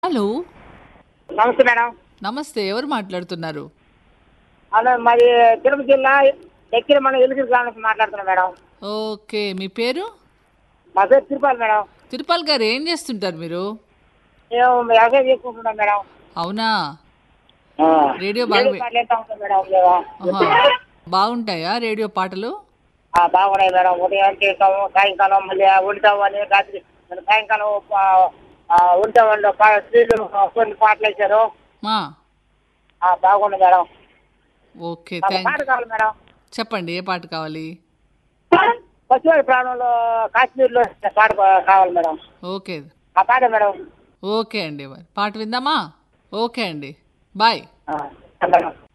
Hello నమస్తే madam నమస్తే ఎవరు మాట్లాడుతున్నారు అవును మరి తిరుపతి జిల్లా ఎక్కిన మన ఎలుగురు గ్రామం నుంచి మాట్లాడుతున్నాం మేడం ఓకే మీ పేరు మా పేరు తిరుపతి మేడం తిరుపాల్ గారు ఏం చేస్తుంటారు మీరు మేము వ్యవసాయం చేసుకుంటున్నాం మేడం అవునా ఆ. రేడియో బాగా రేడియో పాటలు ఎంత ఉంటాయి మేడం మేము ఆహా. బాగుంటాయా రేడియో పాటలు ఆ, బాగున్నాయి మేడం ఉదయం చేస్తాము సాయంకాలం మళ్ళీ ఉంటాము అని రాత్రి మరి సాయంకాలం ఉంటామండి స్త్రీలు కొన్ని పాటలు వేశారు మా ఆ, బాగుంది మేడం ఓకే మాకు థ్యాంక్ పాట కావాలి మేడం చెప్పండి ఏ పాట కావాలి పశ్చిమ ప్రాణంలో కాశ్మీర్లో పాట కావాలి మేడం ఓకే ఆ పాట మేడం ఓకే అండి మరి పాట విందామా ఓకే అండి బాయ్ ఆ, మేడం